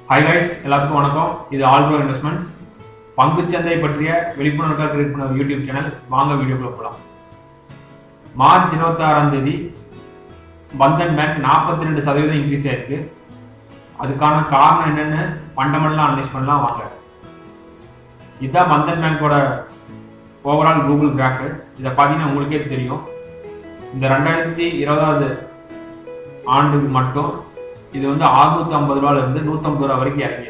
hi guys எல்லாத்துக்கும் வணக்கம் இது ஆல்ரோ இன்வெஸ்ட்மெண்ட்ஸ் பங்குச்சந்தை பற்றிய விழிப்புணர்வுக்காக கிரியேட் பண்ண ஒரு யூடியூப் சேனல் வாங்க வீடியோக்குள்ள போகலாம் மார்ச் இருபத்தாறாம் தேதி பந்தன் பேங்க் நாற்பத்தி ரெண்டு சதவீதம் இன்க்ரீஸ் ஆயிருக்கு அதுக்கான காரணம் என்னன்னு ஃபண்டமெண்டலாக அனலைஸ் பண்ணலாம் வாங்க இதுதான் பந்தன் பேங்கோட ஓவரால் கூகுள் கிராஃபு இதை பார்த்தீங்கன்னா உங்களுக்கே தெரியும் இந்த ரெண்டாயிரத்தி இருபதாவது ஆண்டுக்கு மட்டும் இது வந்து அறுநூத்தி ஐம்பது ரூபால இருந்து நூத்தம்பது ரூபா வரைக்கும் இறங்கியிருக்கு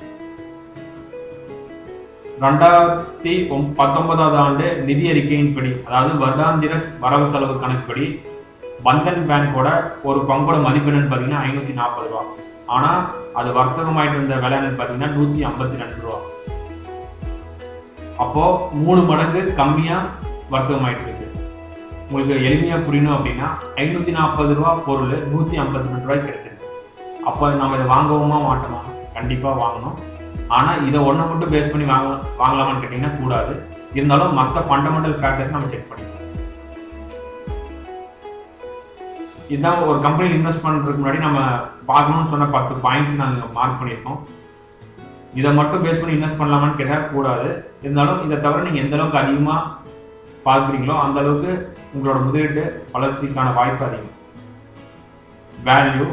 ரெண்டாயிரத்தி ஒம்- பத்தொன்பதாவது ஆண்டு நிதி அறிக்கையின்படி அதாவது வருடாந்திர வரவு செலவு கணக்குப்படி பந்தன் பேங்கோட ஒரு பங்கோட மதிப்பு என்னன்னு பார்த்தீங்கன்னா ஐநூத்தி நாற்பது ரூபா ஆனா அது வர்த்தகமாயிட்டு இருந்த விலை என்னன்னு பார்த்தீங்கன்னா நூத்தி ஐம்பத்தி ரெண்டு ரூபா அப்போ மூணு மடங்கு கம்மியா வர்த்தகமாயிட்டு இருக்கு உங்களுக்கு எளிமையா புரியணும் அப்படின்னா ஐநூத்தி நாற்பது ரூபா பொருள் நூத்தி ஐம்பத்தி ரெண்டு ரூபாய்க்கு கிடைச்சிருக்கு அப்போ நம்ம இதை வாங்கவுமா மாட்டோமா கண்டிப்பா வாங்கணும் ஆனா இதை ஒண்ணை மட்டும் பேஸ் பண்ணி வாங்க வாங்கலாமான்னு கேட்டீங்கன்னா கூடாது இருந்தாலும் மற்ற ஃபண்டமெண்டல் ஃபேக்டர்ஸ் நம்ம செக் பண்ணிக்கலாம் இதுதான் ஒரு கம்பெனி இன்வெஸ்ட் பண்றதுக்கு முன்னாடி நம்ம பார்க்கணும்னு சொன்ன பத்து பாயிண்ட்ஸ் நாங்கள் மார்க் பண்ணியிருக்கோம் இதை மட்டும் பேஸ் பண்ணி இன்வெஸ்ட் பண்ணலாமான்னு கேட்டால் கூடாது இருந்தாலும் இதை தவிர நீங்கள் எந்த அளவுக்கு அதிகமாக பார்க்குறீங்களோ அந்த அளவுக்கு உங்களோட முதலீட்டு வளர்ச்சிக்கான வாய்ப்பு அதிகம் வேல்யூ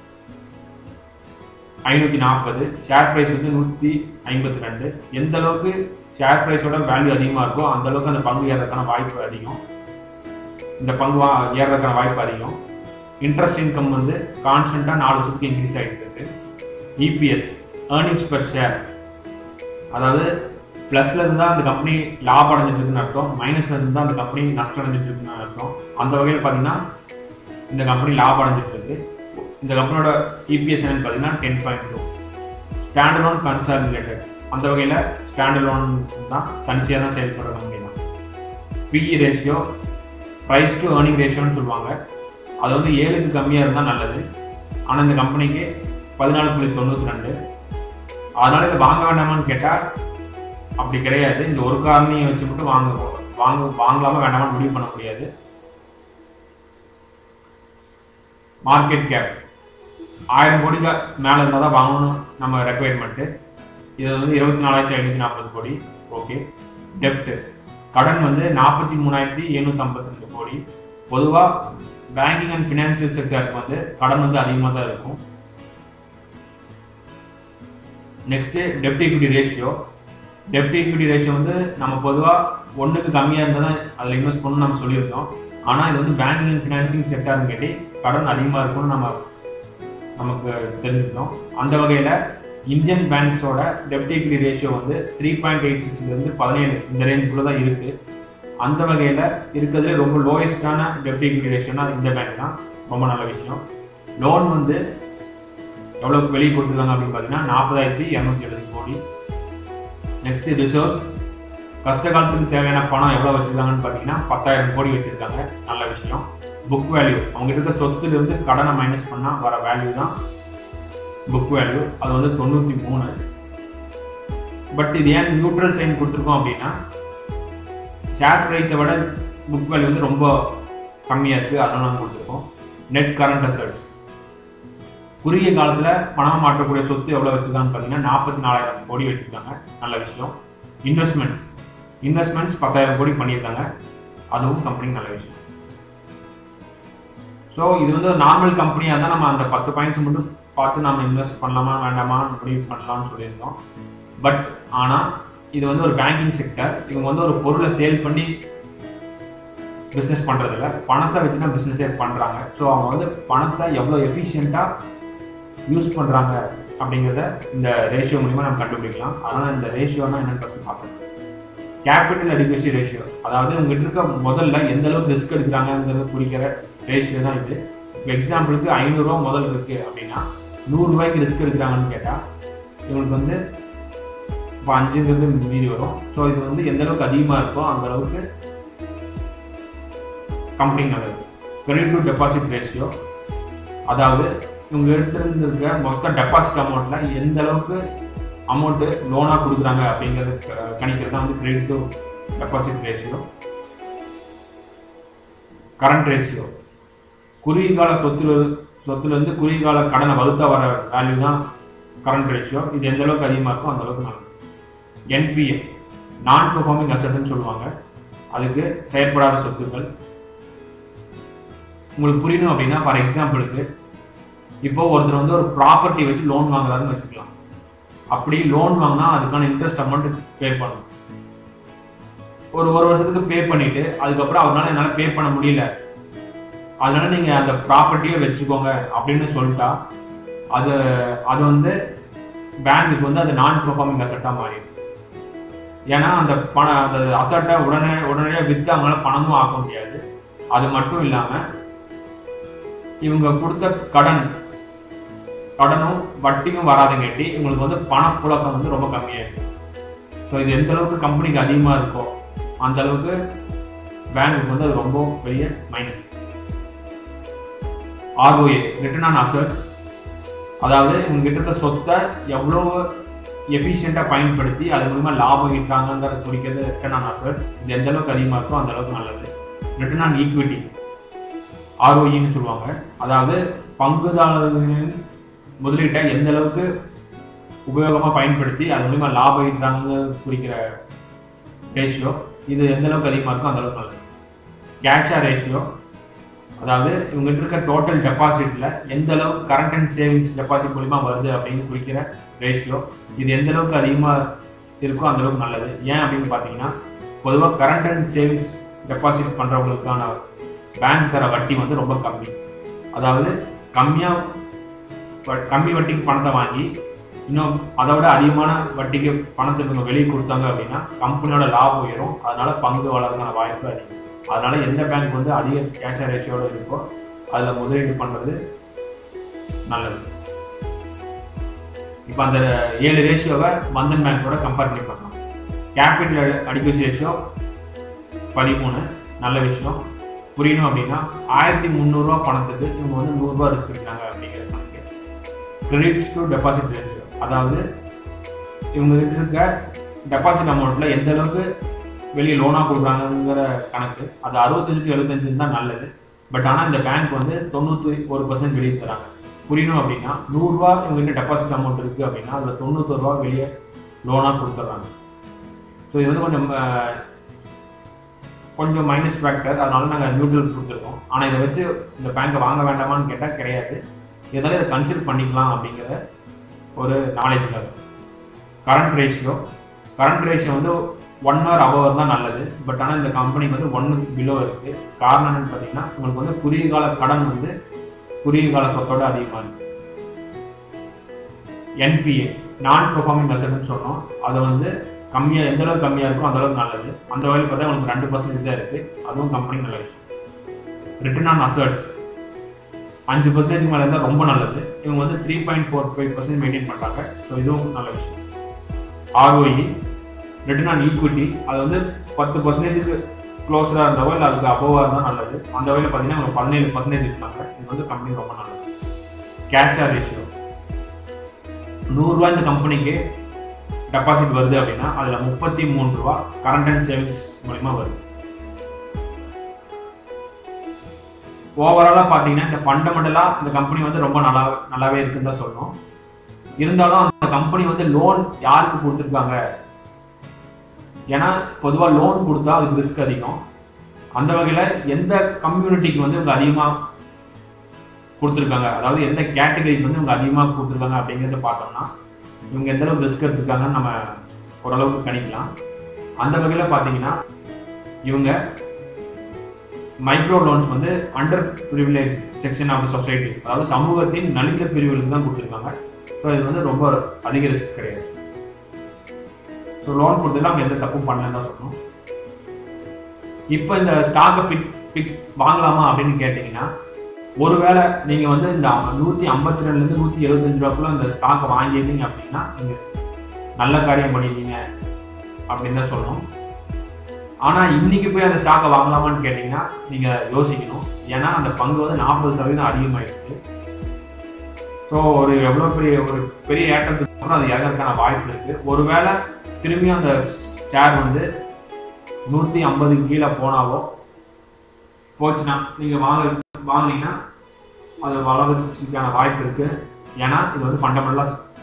ஐநூற்றி நாற்பது ஷேர் ப்ரைஸ் வந்து நூற்றி ஐம்பத்தி ரெண்டு எந்த அளவுக்கு ஷேர் ப்ரைஸோட வேல்யூ அதிகமாக இருக்கோ அந்த அளவுக்கு அந்த பங்கு ஏறதுக்கான வாய்ப்பு அதிகம் இந்த பங்கு வா ஏறதுக்கான வாய்ப்பு அதிகம் இன்ட்ரெஸ்ட் இன்கம் வந்து கான்ஸ்டண்ட்டாக நாலு வருஷத்துக்கு இன்க்ரீஸ் ஆகிட்டு இருக்கு இபிஎஸ் ஏர்னிங்ஸ் பெர் ஷேர் அதாவது ப்ளஸ்ல இருந்தா அந்த கம்பெனி லாபம் அடைஞ்சிட்டு இருக்குன்னு அர்த்தம் மைனஸ்ல இருந்தா அந்த கம்பெனி நஷ்டம் அடைஞ்சிட்டு இருக்குன்னு அர்த்தம் அந்த வகையில் பார்த்தீங்கன்னா இந்த கம்பெனி லாபம் அடைஞ்சிட்டு இருக்கு இந்த கம்பெனியோட இபிஎஸ் என்னன்னு பார்த்தீங்கன்னா ten point two standard loan consolidated அந்த வகையில் ஸ்டாண்டர்ட் லோன் தான் தனிச்சையாக தான் செயல்படுற கம்பெனி தான் PE ratio price to earning ரேஷியோன்னு சொல்லுவாங்க அது வந்து ஏழுக்கு கம்மியாக இருந்தால் நல்லது ஆனால் இந்த கம்பெனிக்கு பதினாலு புள்ளி தொண்ணூற்றி ரெண்டு அதனால இதை வாங்க வேண்டாமான்னு கேட்டால் அப்படி கிடையாது இந்த ஒரு காரணியை வச்சு மட்டும் வாங்க வாங்க வாங்கலாமா வேண்டாமான்னு முடிவு பண்ண முடியாது மார்க்கெட் கேப் ஆயிரம் கோடிக்கு மேலே இருந்தால் தான் வாங்கணும் நம்ம ரெக்குவயர்மெண்ட்டு இது வந்து இருபத்தி நாலாயிரத்தி ஐநூற்றி நாற்பது கோடி ஓகே டெப்ட் கடன் வந்து நாற்பத்தி மூணாயிரத்தி எழுநூற்றி ஐம்பத்தி ரெண்டு கோடி பொதுவாக பேங்கிங் அண்ட் ஃபினான்சியல் செக்டருக்கு வந்து கடன் வந்து அதிகமாக தான் இருக்கும் நெக்ஸ்ட் டெப்ட் ஈக்விட்டி ரேஷியோ டெப்ட் ஈக்விட்டி ரேஷியோ வந்து நம்ம பொதுவாக ஒன்றுக்கு கம்மியாக இருந்தால் தான் அதில் இன்வெஸ்ட் பண்ணணும்னு நம்ம சொல்லியிருக்கோம் ஆனால் இது வந்து பேங்கிங் அண்ட் ஃபினான்சிங் செக்டர்னு கேட்டி கடன் அதிகமாக இருக்கும்னு நம்ம நமக்கு தெரிஞ்சுக்கணும் அந்த வகையில் இந்தியன் பேங்க்ஸோட டெப்ட் ஈக்விட்டி ரேஷியோ வந்து த்ரீ பாயிண்ட் எயிட் சிக்ஸ்லேருந்து பதினேழு இந்த ரேஞ்சுக்குள்ளே தான் இருக்குது அந்த வகையில் இருக்கிறதுலே ரொம்ப லோயஸ்டான டெப்ட் ஈக்விட்டி ரேஷியோனா இந்த பேங்க் தான் ரொம்ப நல்ல விஷயம் லோன் வந்து எவ்வளோக்கு வெளியே கொடுத்துருக்காங்க அப்படின்னு பார்த்தீங்கன்னா நாற்பதாயிரத்தி இரநூத்தி எழுபது கோடி நெக்ஸ்ட் ரிசர்வ்ஸ் கஷ்ட காலத்துக்கு தேவையான பணம் எவ்வளோ வச்சிருக்காங்கன்னு பார்த்தீங்கன்னா பத்தாயிரம் கோடி வச்சிருக்காங்க நல்ல விஷயம் புக் வேல்யூ அவங்க இருக்க சொத்துல இருந்து கடனை மைனஸ் பண்ணால் வர வேல்யூ தான் புக் வேல்யூ அது வந்து தொண்ணூற்றி மூணு பட் இது ஏன் நியூட்ரல் சைன் கொடுத்துருக்கோம் அப்படின்னா ஷேர் ப்ரைஸை விட புக் வேல்யூ வந்து ரொம்ப கம்மியாக இருக்குது அதனால தான் கொடுத்துருக்கோம் நெட் கரண்ட் அசட்ஸ் குறுகிய காலத்தில் பணம் மாற்றக்கூடிய சொத்து எவ்வளோ வச்சிருக்காங்கன்னு பார்த்தீங்கன்னா நாற்பத்தி நாலாயிரம் கோடி வச்சிருக்காங்க நல்ல விஷயம் இன்வெஸ்ட்மெண்ட்ஸ் இன்வெஸ்ட்மெண்ட்ஸ் பத்தாயிரம் கோடி பண்ணியிருக்காங்க அதுவும் கம்பெனி நல்ல விஷயம் ஸோ இது வந்து ஒரு நார்மல் கம்பெனியாக இருந்தால் நம்ம அந்த பத்து பாயிண்ட்ஸ் மட்டும் பார்த்து நம்ம இன்வெஸ்ட் பண்ணலாமா வேண்டாமா முடிவு பண்ணலாம்னு சொல்லியிருந்தோம் பட் ஆனால் இது வந்து ஒரு பேங்கிங் செக்டர் இவங்க வந்து ஒரு பொருளை சேல் பண்ணி பிஸ்னஸ் பண்ணுறதில்ல பணத்தை வச்சு தான் பிஸ்னஸே பண்ணுறாங்க ஸோ அவங்க வந்து பணத்தை எவ்வளோ எஃபிஷியண்ட்டாக யூஸ் பண்ணுறாங்க அப்படிங்கிறத இந்த ரேஷியோ மூலிமா நம்ம கண்டுபிடிக்கலாம் அதனால் இந்த ரேஷியோனா என்னன்னு ஃபஸ்ட்டு பார்க்கணும் கேபிட்டல் அடிகேசி ரேஷியோ அதாவது உங்ககிட்ட இருக்க முதல்ல எந்த அளவுக்கு ரிஸ்க் எடுக்கிறாங்கிறத குறிக்கிற ரேஷியோ தான் இது இப்போ எக்ஸாம்பிளுக்கு ஐநூறுரூவா முதல் இருக்கு அப்படின்னா நூறுரூவாய்க்கு ரிஸ்க் எடுக்கிறாங்கன்னு கேட்டால் இவங்களுக்கு வந்து இப்போ அஞ்சுங்கிறது மீறி வரும் ஸோ இது வந்து எந்த அளவுக்கு அதிகமாக இருக்கோ அந்த அளவுக்கு கம்பெனி நல்லது கிரெடிட் டு டெபாசிட் ரேஷியோ அதாவது இவங்க எடுத்துருந்து இருக்க மொத்த டெபாசிட் அமௌண்ட்ல எந்த அளவுக்கு அமௌண்ட்டு லோனாக கொடுக்குறாங்க அப்படிங்கிறது க- கணிக்கிறது தான் வந்து credit to deposit ratio current ratio குறுகிய கால சொத்துல சொத்துல இருந்து குறுகிய கால கடனை வலுத்தா வர வேல்யூ தான் கரண்ட் ரேஷியோ இது எந்த அளவுக்கு அதிகமாக இருக்கோ அந்த அளவுக்கு நல்லது என்பிஏ நான் பெர்ஃபார்மிங் அசட்னு சொல்லுவாங்க அதுக்கு செயற்படாத சொத்துக்கள் உங்களுக்கு புரியணும் அப்படின்னா ஃபார் எக்ஸாம்பிளுக்கு இப்போ ஒருத்தர் வந்து ஒரு ப்ராப்பர்ட்டி வச்சு லோன் வாங்குறாருன்னு வச்சுக்கலாம் அப்படி லோன் வாங்கினா அதுக்கான இன்ட்ரெஸ்ட் அமௌண்ட் பே பண்ணணும் ஒரு ஒரு வருஷத்துக்கு பே பண்ணிட்டு அதுக்கப்புறம் அவரால் என்னால் பே பண்ண முடியல அதனால நீங்கள் அந்த ப்ராப்பர்ட்டியை வச்சுக்கோங்க அப்படின்னு சொல்லிட்டா அது அது வந்து பேங்க்குக்கு வந்து அது நான் பெர்ஃபார்மிங் அசட்டாக மாறிடும் ஏன்னா அந்த பணம் அந்த அசட்டை உடனே உடனடியாக விற்று அவங்களால பணமும் ஆக்க முடியாது அது மட்டும் இல்லாமல் இவங்க கொடுத்த கடன் கடனும் வட்டியும் வராதங்காட்டி இவங்களுக்கு வந்து பணப்புழக்கம் வந்து ரொம்ப கம்மியாயிருக்கு ஸோ இது எந்த அளவுக்கு கம்பெனிக்கு அதிகமாக இருக்கோ அந்த அளவுக்கு பேங்க்குக்கு வந்து அது ரொம்ப பெரிய minus ROA return on assets அதாவது இவங்க கிட்ட இருக்க சொத்தை எவ்வளோ எஃபிஷியண்ட்டாக பயன்படுத்தி அது மூலமா லாபம் ஈட்டாங்கிறத குறிக்கிறது ரிட்டர்ன் ஆன் அசட்ஸ் இது எந்த அளவுக்கு அதிகமாக இருக்கோ அந்த அளவுக்கு நல்லது ரிட்டர்ன் ஆன் ஈக்விட்டி ஆர்ஓஇன்னு சொல்லுவாங்க அதாவது பங்குதாரர்களின் முதலீட்டை எந்த அளவுக்கு உபயோகமாக பயன்படுத்தி அது மூலிமா லாபம் ஈட்டுறாங்க குறிக்கிற ரேஷியோ இது எந்த அளவுக்கு அதிகமாக இருக்கோ அந்த அளவுக்கு நல்லது கேஷா ரேஷியோ அதாவது இவங்ககிட்ட இருக்க டோட்டல் டெபாசிட்ல எந்த அளவுக்கு கரண்ட் அண்ட் சேவிங்ஸ் டெபாசிட் மூலிமா வருது அப்படின்னு குறிக்கிற ரேஷியோ இது எந்த அளவுக்கு அதிகமாக இருக்கோ அந்த அளவுக்கு நல்லது ஏன் அப்படின்னு பார்த்தீங்கன்னா பொதுவாக கரண்ட் அண்ட் சேவிங்ஸ் டெபாசிட் பண்ணுறவங்களுக்கான பேங்க் தர வட்டி வந்து ரொம்ப கம்மி அதாவது கம்மியாக கம்மி வட்டிக்கு பணத்தை வாங்கி இன்னும் அதை விட அதிகமான வட்டிக்கு பணத்தை இவங்க வெளியே கொடுத்தாங்க அப்படின்னா கம்பெனியோட லாபம் உயரும் அதனால பங்கு வளர்றதுக்கான வாய்ப்பு அதிகம் அதனால எந்த பேங்க் வந்து அதிக கேஷ் ரேஷியோட இருக்கோ அதில் முதலீடு பண்ணுறது நல்லது இப்போ அந்த ஏழு ரேஷியோவை பந்தன் பேங்கோட கம்பேர் பண்ணி பார்க்கலாம் கேபிட்டல் அடிக்கசி ரேஷியோ பதிமூணு நல்ல விஷயம் புரியணும் அப்படின்னா ஆயிரத்தி முந்நூறுரூவா பணத்துக்கு இவங்க வந்து நூறுரூவா ரிஸ்க் எடுத்தாங்க அப்படிங்கிற கணக்கு கிரெடிட்ஸ் டு டெபாசிட் ரேஷியோ அதாவது இவங்க கிட்ட இருக்க டெபாசிட் அமௌண்ட்ல எந்த அளவுக்கு வெளியே லோனாக கொடுக்குறாங்கிற கணக்கு அது அறுபத்தஞ்சுக்கு எழுபத்தஞ்சு தான் நல்லது பட் ஆனால் இந்த பேங்க் வந்து தொண்ணூற்றி ஒரு பர்சன்ட் வெளியே தராங்க புரியணும் அப்படின்னா நூறுரூவா இவங்ககிட்ட டெபாசிட் அமௌண்ட் இருக்குது அப்படின்னா அதில் தொண்ணூத்தொரு ரூபா வெளியே லோனாக கொடுத்துட்றாங்க ஸோ இது வந்து கொஞ்சம் அஹ், கொஞ்சம் மைனஸ் ஃபேக்டர் அதனால நாங்கள் நியூட்ரல் கொடுத்துருக்கோம் ஆனால் இதை வச்சு இந்த பேங்க்கை வாங்க வேண்டாமான்னு கேட்டால் கிடையாது இருந்தாலும் இதை கன்சிடர் பண்ணிக்கலாம் அப்படிங்கிற ஒரு knowledge level current ratio current ratio வந்து ஒன் ஹவர் அபவர் தான் நல்லது பட் ஆனால் இந்த கம்பெனிக்கு வந்து ஒன்றுக்கு பிலோ இருக்குது காரணம் என்னன்னு பார்த்தீங்கன்னா உங்களுக்கு வந்து குறுகிய கால கடன் வந்து குறுகிய கால சொத்தோட அதிகமாக இருக்கு என்பிஏ நான் பெர்ஃபார்மிங் அசட்னு சொன்னோம் அது வந்து கம்மியாக எந்த அளவுக்கு கம்மியாக இருக்கோ அந்த அளவுக்கு நல்லது அந்த வகையில் பார்த்தா உங்களுக்கு ரெண்டு பர்சன்டேஜ் தான் இருக்குது அதுவும் கம்பெனி நல்ல விஷயம் ரிட்டர்ன் ஆன் அசட்ஸ் அஞ்சு பர்சன்டேஜ் மேலே இருந்தால் ரொம்ப நல்லது இவங்க வந்து three point four five percent maintain பண்ணுறாங்க ஸோ இதுவும் நல்ல விஷயம் ஆர்ஓஇ ரிட்டர்ன் ஆன் ஈக்விட்டி அது வந்து பத்து பர்சன்டேஜுக்கு க்ளோஸராக இருந்தவோ இல்லை அதுக்கு அபோவாக இருந்தால் நல்லது அந்த வகையில் பார்த்தீங்கன்னா அவங்க பதினேழு பர்சன்டேஜ் இருக்காங்க இது வந்து கம்பெனி ரொம்ப நல்லது கேஷா ரேஷியோ நூறுரூவா இந்த கம்பெனிக்கு டெபாசிட் வருது அப்படின்னா அதில் முப்பத்தி மூணு ரூபா கரண்ட் அண்ட் சேவிங்ஸ் மூலிமா வருது ஓவராலாக பார்த்தீங்கன்னா இந்த ஃபண்டமெண்டலாக இந்த கம்பெனி வந்து ரொம்ப நல்லா நல்லாவே இருக்குன்னு தான் சொல்லணும் இருந்தாலும் அந்த கம்பெனி வந்து லோன் யாருக்கு கொடுத்துருக்காங்க ஏன்னா பொதுவாக லோன் கொடுத்தா அதுக்கு ரிஸ்க் அதிகம் அந்த வகையில் எந்த கம்யூனிட்டிக்கு வந்து இவங்க அதிகமாக கொடுத்துருக்காங்க அதாவது எந்த கேட்டகரிக்கு வந்து இவங்க அதிகமாக கொடுத்துருக்காங்க அப்படிங்கிறத பார்த்தோம்னா இவங்க எந்த அளவுக்கு ரிஸ்க் எடுத்துருக்காங்கன்னு நம்ம ஓரளவுக்கு கணிக்கலாம் அந்த வகையில் பார்த்தீங்கன்னா இவங்க மைக்ரோ லோன்ஸ் வந்து under privilege section of society அதாவது சமூகத்தின் நலிந்த பிரிவுகளுக்கு தான் கொடுத்துருக்காங்க ஸோ இது வந்து ரொம்ப அதிக ரிஸ்க் கிடையாது ஸோ லோன் கொடுத்ததுல அவங்க எந்த தப்பும் பண்ணலன்னு தான் சொல்லணும் இப்போ இந்த ஸ்டாக்கை பிக் பிக் வாங்கலாமா அப்படின்னு கேட்டிங்கன்னா ஒருவேளை நீங்கள் வந்து இந்த நூற்றி ஐம்பத்தி ரெண்டுலேருந்து நூற்றி எழுபத்தஞ்சு ரூபாக்குள்ள இந்த ஸ்டாக்கை வாங்கிட்டீங்க அப்படின்னா நீங்கள் நல்ல காரியம் பண்ணிட்டீங்க அப்படின்னு தான் சொல்லணும் ஆனால் இன்னைக்கு போய் அந்த ஸ்டாக்கை வாங்கலாமான்னு கேட்டிங்கன்னா நீங்கள் யோசிக்கணும் ஏன்னா அந்த பங்கு வந்து நாற்பது சதவீதம் அதிகமாயிருக்கு ஸோ ஒரு எவ்வளோ பெரிய ஒரு பெரிய ஏற்றத்துக்கு அப்புறம் அது இறங்கறதுக்கான வாய்ப்பு இருக்குது ஒருவேளை திரும்பியும் அந்த ஷேர் வந்து நூற்றி ஐம்பதுக்கு கீழே போனாவோ போச்சுன்னா நீங்கள் வாங்க வாங்குனீங்கன்னா அது வளர்ச்சிக்கான வாய்ப்பு இருக்குது ஏன்னா இது வந்து ஃபண்டமெண்டலாக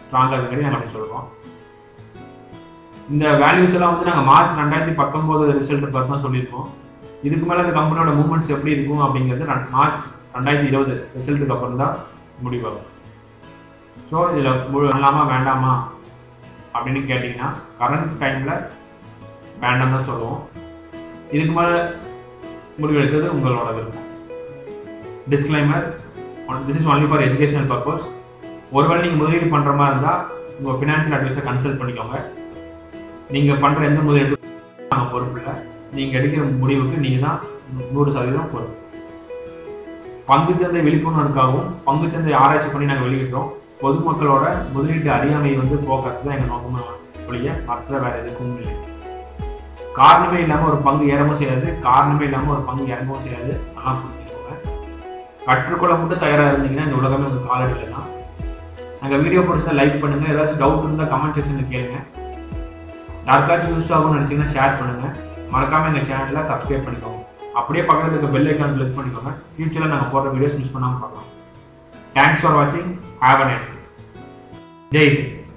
ஸ்ட்ராங்காக இருக்கிறது நாங்கள் அப்படி சொல்கிறோம் இந்த வேல்யூஸ் எல்லாம் வந்து நாங்கள் மார்ச் ரெண்டாயிரத்தி பத்தொம்போது ரிசல்ட் பார்த்து தான் சொல்லியிருக்கோம் இதுக்கு மேலே இந்த கம்பெனியோட மூவ்மெண்ட்ஸ் எப்படி இருக்கும் அப்படிங்கிறது ரெண்டு- மார்ச் ரெண்டாயிரத்தி இருபது ரிசல்ட்டுக்கு அப்புறம் தான் முடிவாகும் ஸோ இதில் பண்ணலாமா வேண்டாமா அப்படின்னு கேட்டிங்கன்னா கரண்ட் டைமில் வேண்டாம் தான் சொல்லுவோம் இதுக்கு மேலே முடிவெடுக்கிறது உங்களோட விருப்பம் disclaimer this is only for educational purpose ஒருவேளை நீங்கள் முதலீடு பண்ணுற மாதிரி இருந்தால் உங்கள் ஃபினான்ஷியல் அட்வைஸை கன்சல்ட் பண்ணிக்கோங்க நீங்கள் பண்ணுற எந்த முதலீடு நாங்கள் பொறுப்பு இல்லை நீங்கள் எடுக்கிற முடிவுக்கு நீங்கள் தான் நூறு சதவீதம் பொறுப்பு பங்குச்சந்தை விழிப்புணர்வுக்காகவும் பங்குச்சந்தை ஆராய்ச்சி பண்ணி நாங்கள் வெளியிட்டோம் பொதுமக்களோட முதலீட்டு அறியாமை வந்து போக்குறது தான் எங்கள் நோக்கமாக ஒழிய மற்ற வேற எதுக்கும் இல்லை காரணமே இல்லாமல் ஒரு பங்கு ஏறவும் செய்யாது காரணமே இல்லாமல் ஒரு பங்கு இறங்கவும் செய்யாது நல்லா புரிஞ்சுக்கோங்க கற்றுக்கொள்ள மட்டும் தயாராக இருந்தீங்கன்னா இந்த உலகமே உங்களுக்கு காலடியில் தான் நாங்கள் வீடியோ பிடிச்சா லைக் பண்ணுங்கள் ஏதாச்சும் டவுட் இருந்தால் கமெண்ட் செக்ஷனில் கேளுங்க யாருக்காச்சும் யூஸ் ஆகும்னு நினச்சிங்கன்னா ஷேர் பண்ணுங்கள் மறக்காமல் எங்கள் சேனலில் சப்ஸ்கிரைப் பண்ணிக்கோங்க அப்படியே பக்கத்தில் இருக்க பெல் ஐக்கான் கிளிக் பண்ணிக்கோங்க ஃபியூச்சரில் நாங்கள் போடுற வீடியோஸ் மிஸ் பண்ணாமல் பார்க்கலாம் தேங்க்ஸ் ஃபார் வாட்சிங் have a night Jai Hind